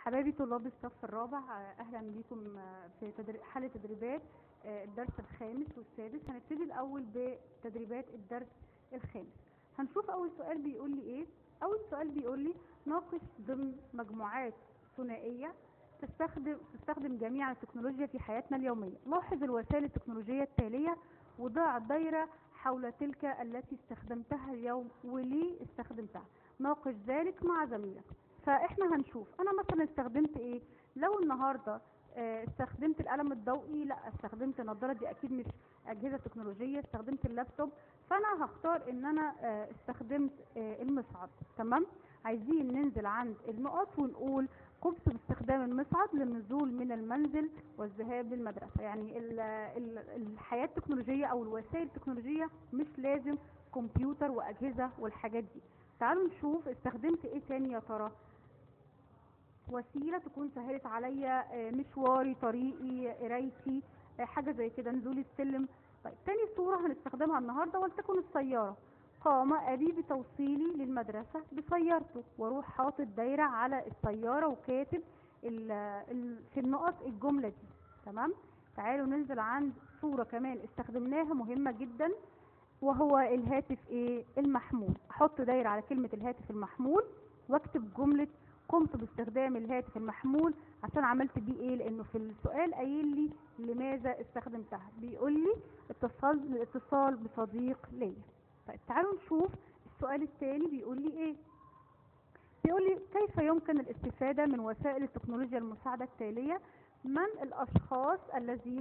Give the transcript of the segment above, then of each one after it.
حبايبي طلاب الصف الرابع آه، اهلا بكم آه، في تدري... حالة تدريبات آه، الدرس الخامس والسادس هنبتدي الاول بتدريبات الدرس الخامس هنشوف اول سؤال بيقول لي ايه اول سؤال بيقول لي ناقش ضمن مجموعات ثنائية تستخدم تستخدم جميع التكنولوجيا في حياتنا اليومية لاحظ الوسائل التكنولوجية التالية وضع دايرة حول تلك التي استخدمتها اليوم وليه استخدمتها ناقش ذلك مع زميلك فاحنا هنشوف انا مثلا استخدمت ايه لو النهارده آه، استخدمت القلم الضوئي لا استخدمت النضاره دي اكيد مش اجهزه تكنولوجيه استخدمت اللابتوب فانا هختار ان انا آه، استخدمت آه، المصعد تمام عايزين ننزل عند النقط ونقول قمت باستخدام المصعد للنزول من المنزل والذهاب للمدرسه يعني ال- ال- الحياه التكنولوجيه او الوسائل التكنولوجيه مش لازم كمبيوتر واجهزه والحاجات دي تعالوا نشوف استخدمت ايه تاني يا ترى وسيلة تكون سهلت عليا آه، مشواري طريقي قرايتي آه، حاجة زي كده نزول السلم طيب تاني صورة هنستخدمها النهاردة ولتكن السيارة قام أبي بتوصيلي للمدرسة بسيارته واروح حاطط دايرة على السيارة وكاتب ال ال في النقط الجملة دي تمام تعالوا ننزل عند صورة كمان استخدمناها مهمة جدا وهو الهاتف ايه المحمول احط دايرة على كلمة الهاتف المحمول واكتب جملة قمت باستخدام الهاتف المحمول عشان عملت بيه ايه لانه في السؤال قايل لي لماذا استخدمتها بيقول لي اتصال الاتصال بصديق ليا طيب تعالوا نشوف السؤال الثاني بيقول لي ايه بيقول لي كيف يمكن الاستفادة من وسائل التكنولوجيا المساعدة التالية من الاشخاص الذين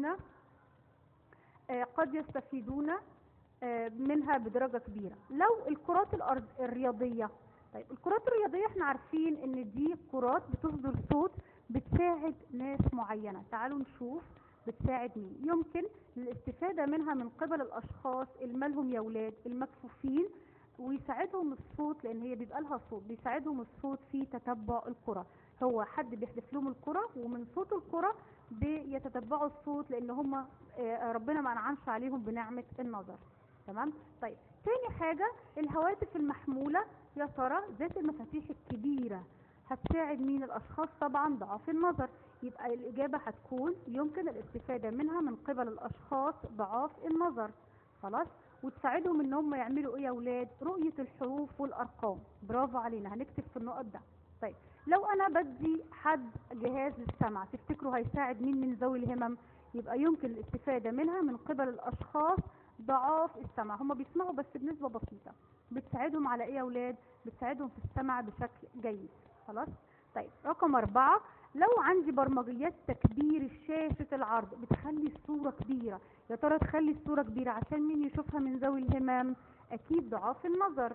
آه، قد يستفيدون آه، منها بدرجة كبيرة لو الكرات الأرض الرياضية طيب الكرات الرياضية احنا عارفين ان دي كرات بتصدر صوت بتساعد ناس معينة تعالوا نشوف بتساعد مين يمكن الاستفادة منها من قبل الاشخاص اللي مالهم يا ولاد المكفوفين ويساعدهم الصوت لان هي بيبقى لها صوت بيساعدهم الصوت في تتبع الكرة هو حد بيحدف لهم الكرة ومن صوت الكرة بيتتبعوا الصوت لان هم ربنا ما انعمش عليهم بنعمة النظر تمام طيب تاني حاجة الهواتف المحمولة يا ترى ذات المفاتيح الكبيرة هتساعد مين الاشخاص طبعا ضعاف النظر يبقى الاجابة هتكون يمكن الاستفادة منها من قبل الاشخاص ضعاف النظر خلاص وتساعدهم ان هم يعملوا ايه يا اولاد رؤية الحروف والارقام برافو علينا هنكتب في النقط ده طيب لو انا بدي حد جهاز للسمع تفتكروا هيساعد مين من ذوي الهمم يبقى يمكن الاستفادة منها من قبل الاشخاص ضعاف السمع هم بيسمعوا بس بنسبة بسيطة بتساعدهم على ايه يا اولاد بتساعدهم في السمع بشكل جيد خلاص طيب رقم أربعة لو عندي برمجيات تكبير شاشة العرض بتخلي الصورة كبيرة يا ترى تخلي الصورة كبيرة عشان مين يشوفها من ذوي الهمم أكيد ضعاف النظر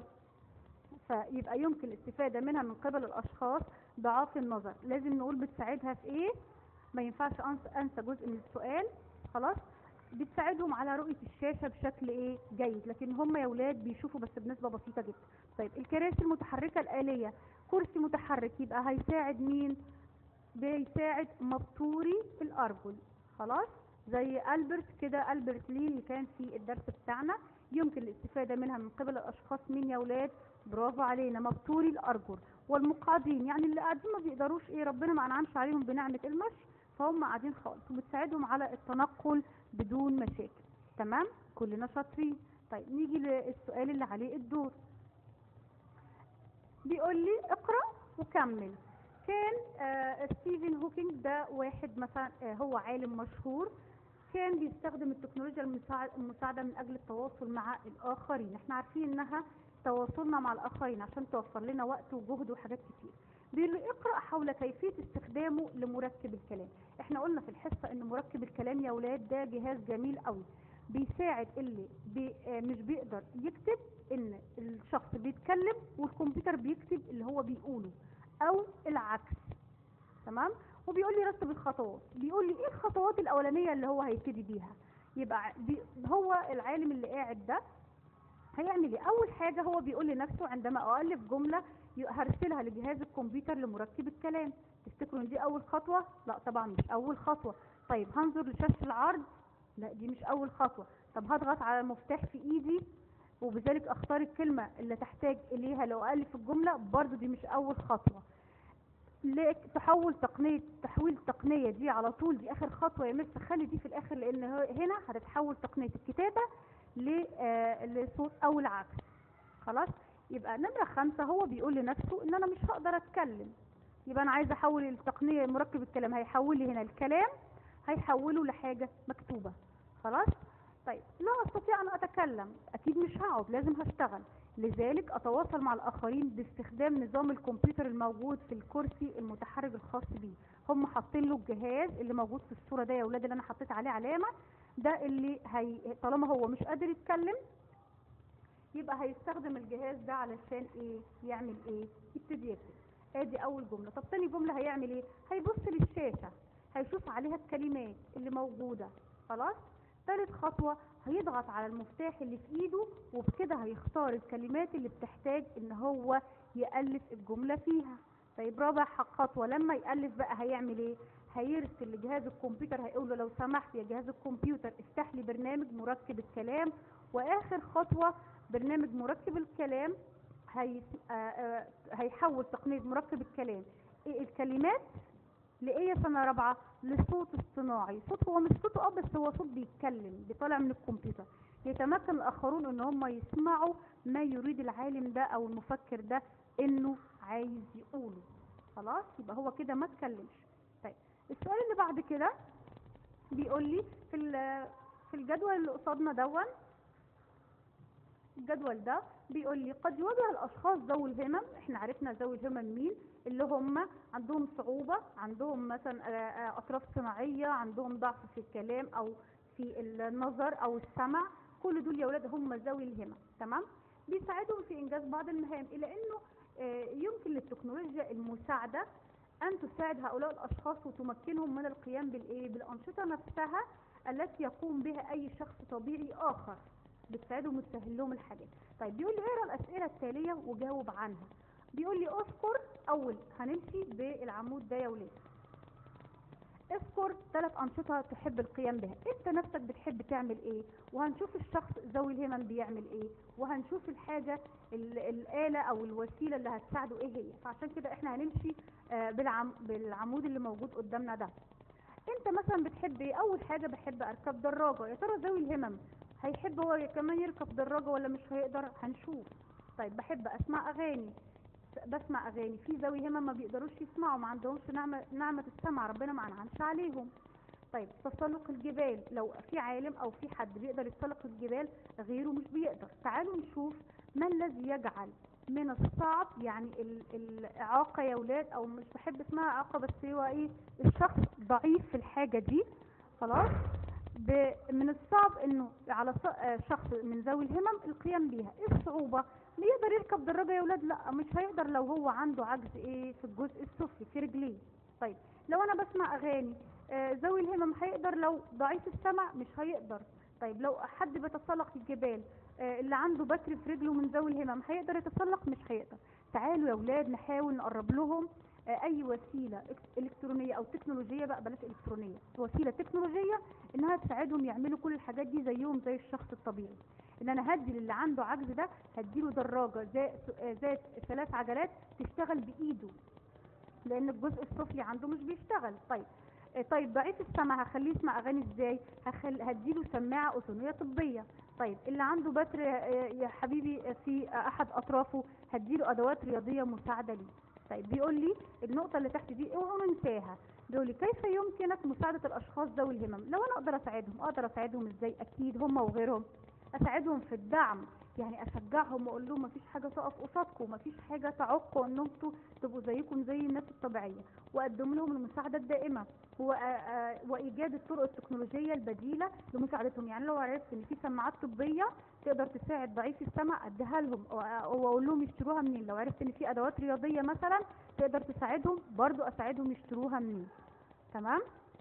فيبقى يمكن الاستفادة منها من قبل الأشخاص ضعاف النظر لازم نقول بتساعدها في إيه ما ينفعش أنس- أنسى جزء من السؤال خلاص بتساعدهم على رؤية الشاشة بشكل ايه جيد لكن هم يا ولاد بيشوفوا بس بنسبة بسيطة جدا طيب الكراسي المتحركة الآلية كرسي متحرك يبقى هيساعد مين بيساعد مبتوري الأرجل خلاص زي ألبرت كده ألبرت لي اللي كان في الدرس بتاعنا يمكن الاستفادة منها من قبل الأشخاص مين يا ولاد برافو علينا مبتوري الأرجل والمقعدين يعني اللي قاعدين ما بيقدروش ايه ربنا ما أنعمش عليهم بنعمة المشي فهم قاعدين خالص وبتساعدهم على التنقل بدون مشاكل تمام كلنا شاطرين طيب نيجي للسؤال اللي عليه الدور بيقول لي اقرا وكمل كان آه ستيفن هوكينج ده واحد مثلا آه هو عالم مشهور كان بيستخدم التكنولوجيا المساع- المساعدة من أجل التواصل مع الآخرين احنا عارفين إنها تواصلنا مع الآخرين عشان توفر لنا وقت وجهد وحاجات كتير بيقول لي اقرأ حول كيفية استخدامه لمركب الكلام احنا قلنا في الحصة ان مركب الكلام يا ولاد ده جهاز جميل قوي بيساعد اللي بي آه مش بيقدر يكتب ان الشخص بيتكلم والكمبيوتر بيكتب اللي هو بيقوله او العكس تمام وبيقول لي رتب الخطوات بيقول لي ايه الخطوات الاولانيه اللي هو هيبتدي بيها يبقى بي هو العالم اللي قاعد ده هيعمل ايه اول حاجه هو بيقول لنفسه عندما الف جمله ي- هرسلها لجهاز الكمبيوتر لمركب الكلام تفتكروا ان دي اول خطوه لا طبعا مش اول خطوه طيب هنظر لشاشه العرض لا دي مش اول خطوه طب هضغط على المفتاح في ايدي وبذلك اختار الكلمه اللي تحتاج اليها لو الف الجمله برضو دي مش اول خطوه لك- تحول تقنية تحويل التقنية دي على طول دي آخر خطوة يا مس خلي دي في الآخر لأن هو- هنا هتتحول تقنية الكتابة ل- آه، لصوت أو العكس خلاص يبقى نمرة خمسة هو بيقول لنفسه إن أنا مش هقدر أتكلم يبقى أنا عايزة أحول التقنية مركب الكلام هيحول لي هنا الكلام هيحوله لحاجة مكتوبة خلاص طيب لا أستطيع أن أتكلم أكيد مش هقعد لازم هشتغل لذلك أتواصل مع الآخرين باستخدام نظام الكمبيوتر الموجود في الكرسي المتحرك الخاص بيه هم حاطين له الجهاز اللي موجود في الصورة ده يا ولاد اللي أنا حطيت عليه علامة ده اللي هي طالما هو مش قادر يتكلم يبقى هيستخدم الجهاز ده علشان ايه يعمل ايه يبتدي يكتب ادي اول جملة طب تاني جملة هيعمل ايه هيبص للشاشة هيشوف عليها الكلمات اللي موجودة خلاص تالت خطوة هيضغط على المفتاح اللي في ايده وبكده هيختار الكلمات اللي بتحتاج ان هو يألف الجملة فيها طيب رابع خطوة لما يألف بقى هيعمل ايه هيرسل لجهاز الكمبيوتر هيقول له لو سمحت يا جهاز الكمبيوتر افتح لي برنامج مركب الكلام واخر خطوة برنامج مركب الكلام هي... آه آه هيحول تقنية مركب الكلام إيه الكلمات لإيه يا سنة رابعة لصوت اصطناعي صوت هو مش صوت اه بس هو صوت بيتكلم بيطلع من الكمبيوتر يتمكن الآخرون ان هم يسمعوا ما يريد العالم ده او المفكر ده انه عايز يقوله خلاص يبقى هو كده ما اتكلمش طيب السؤال اللي بعد كده بيقول لي في ال- في الجدول اللي قصادنا دون الجدول ده بيقول لي قد يواجه الاشخاص ذوي الهمم احنا عرفنا ذوي الهمم مين اللي هم عندهم صعوبة عندهم مثلا آه، آه، اطراف صناعية عندهم ضعف في الكلام او في النظر او السمع كل دول يا ولاد هم ذوي الهمم تمام بيساعدهم في انجاز بعض المهام الا انه آه، يمكن للتكنولوجيا المساعدة ان تساعد هؤلاء الاشخاص وتمكنهم من القيام بالايه بالانشطة نفسها التي يقوم بها اي شخص طبيعي اخر بتساعدهم وتسهل لهم الحاجات طيب بيقول لي اقرا الاسئله التاليه وجاوب عنها بيقول لي اذكر اول هنمشي بالعمود ده يا ولاد اذكر ثلاث انشطه تحب القيام بها انت نفسك بتحب تعمل ايه وهنشوف الشخص ذوي الهمم بيعمل ايه وهنشوف الحاجه ال- الاله او الوسيله اللي هتساعده ايه هي فعشان كده احنا هنمشي آه، بالعم بالعمود اللي موجود قدامنا ده انت مثلا بتحب ايه اول حاجه بحب اركب دراجه يا ترى ذوي الهمم هيحب هو كمان يركب دراجة ولا مش هيقدر هنشوف طيب بحب اسمع اغاني بسمع اغاني في ذوي همم ما بيقدروش يسمعوا ما عندهمش نعمة نعمة السمع ربنا ما انعمش عليهم طيب تسلق الجبال لو في عالم او في حد بيقدر يتسلق الجبال غيره مش بيقدر تعالوا نشوف ما الذي يجعل من الصعب يعني ال- الاعاقة يا ولاد او مش بحب اسمها اعاقة بس هو ايه الشخص ضعيف في الحاجة دي خلاص ب- من الصعب انه على ص- آه، شخص من ذوي الهمم القيام بيها ايه الصعوبة بيقدر يركب دراجة يا ولاد لا مش هيقدر لو هو عنده عجز ايه في الجزء السفلي في رجليه طيب لو انا بسمع اغاني آه، ذوي الهمم هيقدر لو ضعيف السمع مش هيقدر طيب لو حد بيتسلق الجبال آه، اللي عنده بكر في رجله من ذوي الهمم هيقدر يتسلق مش هيقدر تعالوا يا ولاد نحاول نقرب لهم آه، اي وسيله إك- الكترونيه او تكنولوجيه بقى بلاش الكترونيه وسيله تكنولوجيه انها تساعدهم يعملوا كل الحاجات دي زيهم زي الشخص الطبيعي ان انا هدي للي عنده عجز ده هديله دراجه ذات آه، ذات ثلاث عجلات تشتغل بايده لان الجزء السفلي عنده مش بيشتغل طيب آه، طيب ضعيف السمع هخليه يسمع اغاني ازاي هخل... هديله سماعه اذنيه طبيه طيب اللي عنده بتر آه، يا حبيبي آه، في آه، احد اطرافه هديله ادوات رياضيه مساعده ليه طيب بيقول لي النقطه اللي تحت دي اوعوا ننساها بيقول لي كيف يمكنك مساعده الاشخاص ذوي الهمم لو انا اقدر اساعدهم اقدر اساعدهم ازاي اكيد هم وغيرهم اساعدهم في الدعم يعني اشجعهم واقول لهم مفيش حاجه تقف قصادكم مفيش حاجه تعوقوا ان انتوا تبقوا زيكم زي الناس الطبيعيه واقدم لهم المساعده الدائمه هو آه، آه، وايجاد الطرق التكنولوجيه البديله لمساعدتهم يعني لو عرفت ان في سماعات طبيه تقدر تساعد ضعيف السمع اديها لهم و- واقول لهم يشتروها منين لو عرفت ان في ادوات رياضيه مثلا تقدر تساعدهم برضو اساعدهم يشتروها منين تمام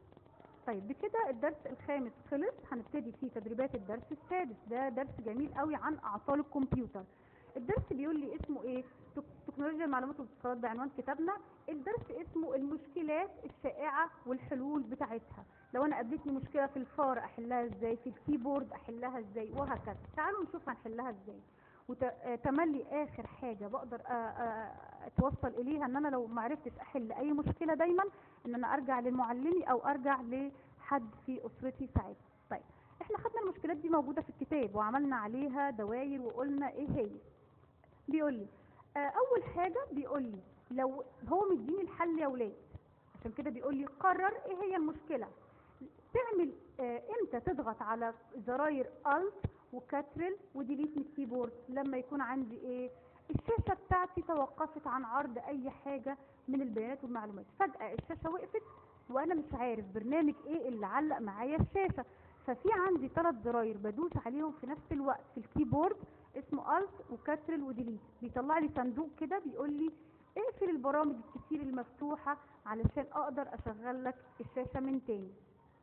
طيب بكده الدرس الخامس خلص هنبتدي فيه تدريبات الدرس السادس ده درس جميل قوي عن اعطال الكمبيوتر الدرس بيقول لي اسمه ايه تك- تكنولوجيا المعلومات والاتصالات بعنوان كتابنا الدرس اسمه المشكلات الشائعة والحلول بتاعتها لو انا قابلتني مشكلة في الفار احلها ازاي في الكيبورد احلها ازاي وهكذا تعالوا نشوف هنحلها ازاي وتملي اخر حاجه بقدر أ- أ- اتوصل اليها ان انا لو ما عرفتش احل اي مشكله دايما ان انا ارجع لمعلمي او ارجع لحد في اسرتي يساعدني طيب احنا خدنا المشكلات دي موجوده في الكتاب وعملنا عليها دواير وقلنا ايه هي بيقول لي آه، اول حاجه بيقول لي لو هو مديني الحل يا ولاد عشان كده بيقول لي قرر ايه هي المشكله تعمل آه، امتى تضغط على زراير الت وكاترل وديليت من الكيبورد لما يكون عندي ايه الشاشه بتاعتي توقفت عن عرض اي حاجه من البيانات والمعلومات فجاه الشاشه وقفت وانا مش عارف برنامج ايه اللي علق معايا الشاشه ففي عندي ثلاث زراير بدوس عليهم في نفس الوقت في الكيبورد اسمه الت وكاترل وديليت بيطلع لي صندوق كده بيقول لي اقفل البرامج الكتير المفتوحه علشان اقدر اشغل لك الشاشه من تاني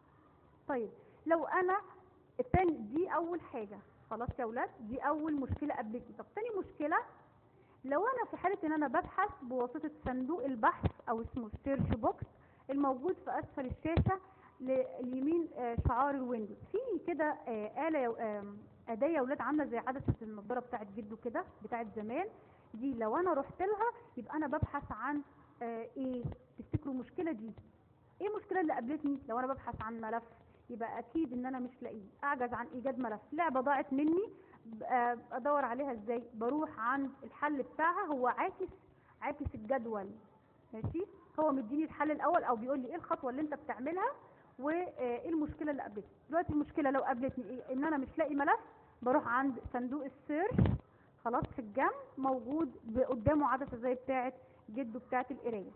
طيب لو انا التاني دي اول حاجه خلاص يا ولاد دي اول مشكله قابلتني طب تاني مشكله لو انا في حاله ان انا ببحث بواسطه صندوق البحث او اسمه سيرش بوكس الموجود في اسفل الشاشه ل- اليمين آه، شعار الويندوز في كده آه، آلة يا- آم، أداة يا ولاد عاملة زي عدسة النضارة بتاعت جده كده بتاعت زمان دي لو أنا رحت لها يبقى أنا ببحث عن آه، إيه تفتكروا المشكلة دي إيه المشكلة اللي قابلتني لو أنا ببحث عن ملف يبقى أكيد إن أنا مش لاقيه أعجز عن إيجاد ملف لعبة ضاعت مني ب- آه، أدور عليها إزاي بروح عند الحل بتاعها هو عاكس عاكس الجدول ماشي هو مديني الحل الاول او بيقول لي ايه الخطوه اللي انت بتعملها وايه المشكله اللي قابلتني دلوقتي المشكله لو قابلتني ايه ان انا مش لاقي ملف بروح عند صندوق السيرش خلاص في الجنب موجود ب- قدامه عدسه زي بتاعه جده بتاعه القرايه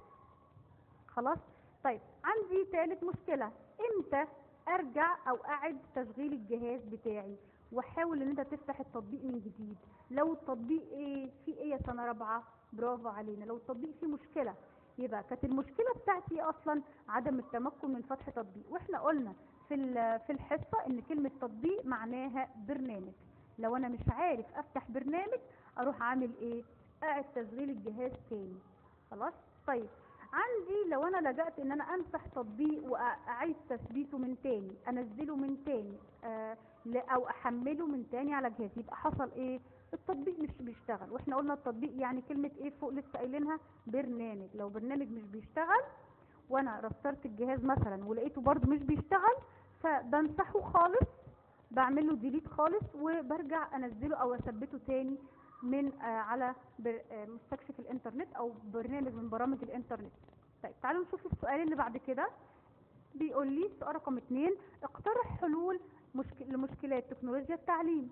خلاص طيب عندي ثالث مشكله امتى ارجع او اعد تشغيل الجهاز بتاعي واحاول ان انت تفتح التطبيق من جديد لو التطبيق ايه في ايه يا سنه رابعه برافو علينا لو التطبيق فيه مشكله يبقى كانت المشكله بتاعتي اصلا عدم التمكن من فتح تطبيق واحنا قلنا في ال- في الحصه ان كلمه تطبيق معناها برنامج لو انا مش عارف افتح برنامج اروح اعمل ايه اعد تشغيل الجهاز تاني خلاص طيب عندي لو انا لجأت ان انا امسح تطبيق واعيد تثبيته من تاني انزله من تاني آه ل- او احمله من تاني على جهازي يبقى حصل ايه التطبيق مش بيشتغل واحنا قلنا التطبيق يعني كلمة ايه فوق لسه قايلينها برنامج لو برنامج مش بيشتغل وانا رسترت الجهاز مثلا ولقيته برضو مش بيشتغل فبمسحه خالص بعمل له ديليت خالص وبرجع انزله او اثبته تاني من آه على بر- آه مستكشف الانترنت او برنامج من برامج الانترنت طيب تعالوا نشوف السؤال اللي بعد كده بيقول لي سؤال رقم اتنين اقترح حلول مشك... لمشكلات تكنولوجيا التعليم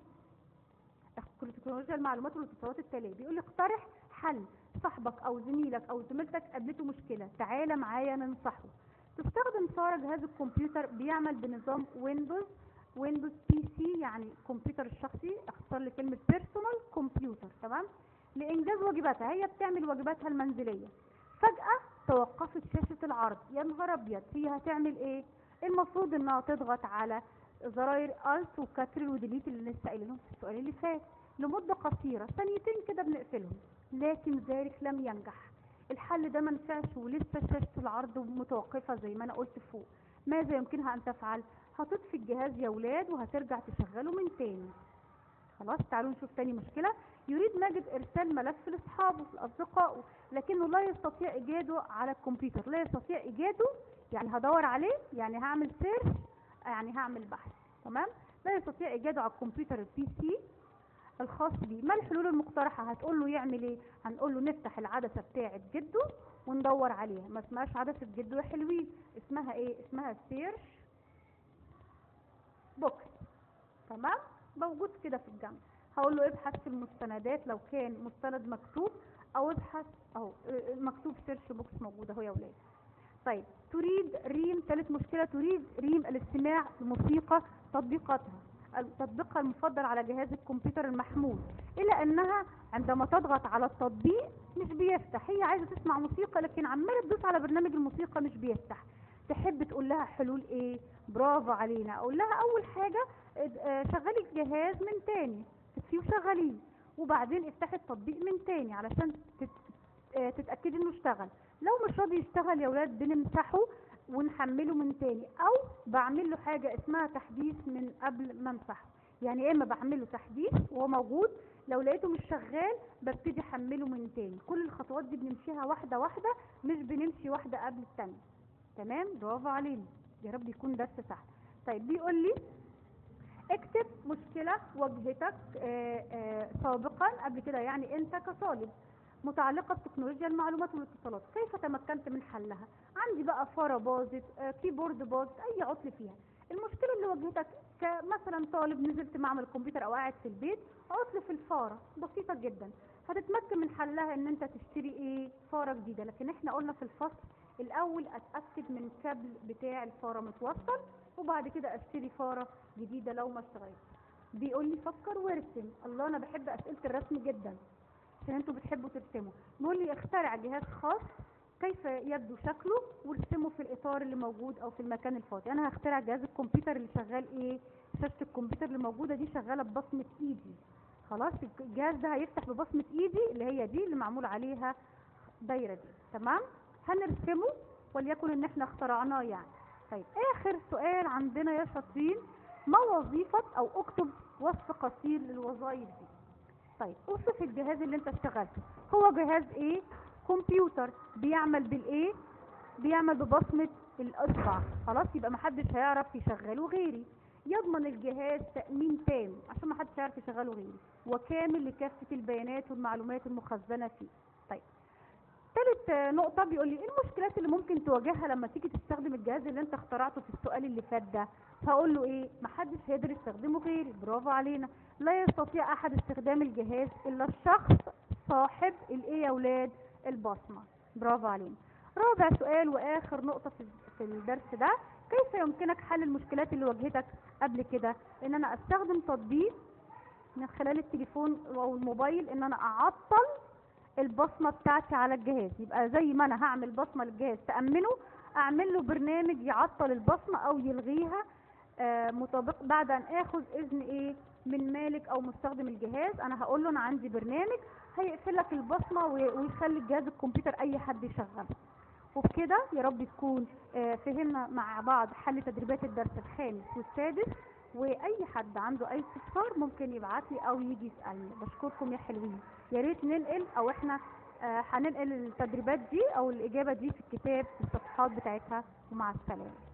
تكنولوجيا المعلومات والاتصالات التالية بيقول لي اقترح حل صاحبك او زميلك او زميلتك قابلته مشكلة تعالى معايا ننصحه تستخدم سارة جهاز الكمبيوتر بيعمل بنظام ويندوز ويندوز بي سي يعني الكمبيوتر الشخصي اختصار لكلمة بيرسونال كمبيوتر تمام لإنجاز واجباتها هي بتعمل واجباتها المنزلية فجأة توقفت شاشة العرض يا نهار أبيض هي هتعمل إيه؟ المفروض إنها تضغط على زراير الت وكاترل وديليت اللي لسه قايلينهم في السؤال اللي فات لمدة قصيرة ثانيتين كده بنقفلهم لكن ذلك لم ينجح الحل ده ما نفعش ولسه شاشة العرض متوقفة زي ما أنا قلت فوق ماذا يمكنها أن تفعل؟ هتطفي الجهاز يا ولاد وهترجع تشغله من تاني خلاص تعالوا نشوف تاني مشكلة يريد ماجد إرسال ملف لأصحابه لأصدقائه لكنه لا يستطيع إيجاده على الكمبيوتر لا يستطيع إيجاده يعني هدور عليه يعني هعمل سيرش يعني هعمل بحث تمام لا يستطيع إيجاده على الكمبيوتر البي سي الخاص بيه ما الحلول المقترحة هتقول له يعمل ايه هنقول له نفتح العدسة بتاعة جده وندور عليها ما اسمهاش عدسة جده يا حلوين اسمها ايه اسمها سيرش بوكس تمام موجود كده في الجنب هقول له ابحث في المستندات لو كان مستند مكتوب او ابحث اهو اه، مكتوب سيرش بوكس موجود اهو يا ولاد طيب تريد ريم ثالث مشكلة تريد ريم الاستماع لموسيقى تطبيقاتها تطبيقها المفضل على جهاز الكمبيوتر المحمول الا انها عندما تضغط على التطبيق مش بيفتح هي عايزة تسمع موسيقى لكن عمالة تدوس على برنامج الموسيقى مش بيفتح تحب تقول لها حلول ايه برافو علينا اقول لها اول حاجة اد- اه، شغلي الجهاز من تاني تطفيه وشغليه وبعدين افتحي التطبيق من تاني علشان تت- اه، تتاكدي انه اشتغل لو مش راضي يشتغل يا ولاد بنمسحه ونحمله من تاني او بعمل له حاجه اسمها تحديث من قبل ما امسحه يعني يا اما بعمل له تحديث وهو موجود لو لقيته مش شغال ببتدي احمله من تاني كل الخطوات دي بنمشيها واحده واحده مش بنمشي واحده قبل الثانيه تمام برافو علينا يا رب يكون درس سهل طيب بيقول لي اكتب مشكلة واجهتك آه، آه، سابقا قبل كده يعني انت كطالب متعلقة بتكنولوجيا المعلومات والاتصالات كيف تمكنت من حلها عندي بقى فارة باظت آه، كيبورد باظ اي عطل فيها المشكلة اللي واجهتك كمثلا طالب نزلت معمل كمبيوتر او قاعد في البيت عطل في الفارة بسيطة جدا هتتمكن من حلها ان انت تشتري ايه فارة جديدة لكن احنا قلنا في الفصل الاول اتأكد من الكابل بتاع الفارة متوصل وبعد كده اشتري فارة جديدة لو ما اشتغلتش بيقول لي فكر وارسم الله انا بحب اسئلة الرسم جدا عشان انتوا بتحبوا ترسموا بيقول لي اخترع جهاز خاص كيف يبدو شكله وارسمه في الاطار اللي موجود او في المكان الفاضي انا هخترع جهاز الكمبيوتر اللي شغال ايه شاشة الكمبيوتر اللي موجودة دي شغالة ببصمة ايدي خلاص الجهاز ده هيفتح ببصمة ايدي اللي هي دي اللي معمول عليها دايرة دي تمام هنرسمه وليكن ان احنا اخترعناه يعني طيب اخر سؤال عندنا يا شاطرين ما وظيفة او اكتب وصف قصير للوظائف دي طيب اوصف الجهاز اللي انت اشتغلته هو جهاز ايه كمبيوتر بيعمل بالايه بيعمل ببصمة الاصبع خلاص يبقى محدش هيعرف يشغله غيري يضمن الجهاز تأمين تام عشان محدش هيعرف يشغله غيري وكامل لكافة البيانات والمعلومات المخزنة فيه طيب تالت آه، نقطة بيقول لي ايه المشكلات اللي ممكن تواجهها لما تيجي تستخدم الجهاز اللي انت اخترعته في السؤال اللي فات ده هقول له ايه محدش هيقدر يستخدمه غيري برافو علينا لا يستطيع احد استخدام الجهاز الا الشخص صاحب الايه يا ولاد البصمة برافو علينا رابع سؤال واخر نقطة في في الدرس ده كيف يمكنك حل المشكلات اللي واجهتك قبل كده ان انا استخدم تطبيق من خلال التليفون او الموبايل ان انا اعطل البصمة بتاعتي على الجهاز يبقى زي ما انا هعمل بصمة للجهاز تأمنه اعمل له برنامج يعطل البصمة او يلغيها آه، مطابق بعد ان اخذ اذن ايه من مالك او مستخدم الجهاز انا هقول له انا عندي برنامج هيقفل لك البصمة وي- ويخلي الجهاز الكمبيوتر اي حد يشغله وبكده يا رب تكون آه، فهمنا مع بعض حل تدريبات الدرس الخامس والسادس واي حد عنده اي استفسار ممكن يبعت لي او يجي يسالني بشكركم يا حلوين يا ريت ننقل او احنا آه، هننقل التدريبات دي او الاجابه دي في الكتاب في الصفحات بتاعتها ومع السلامه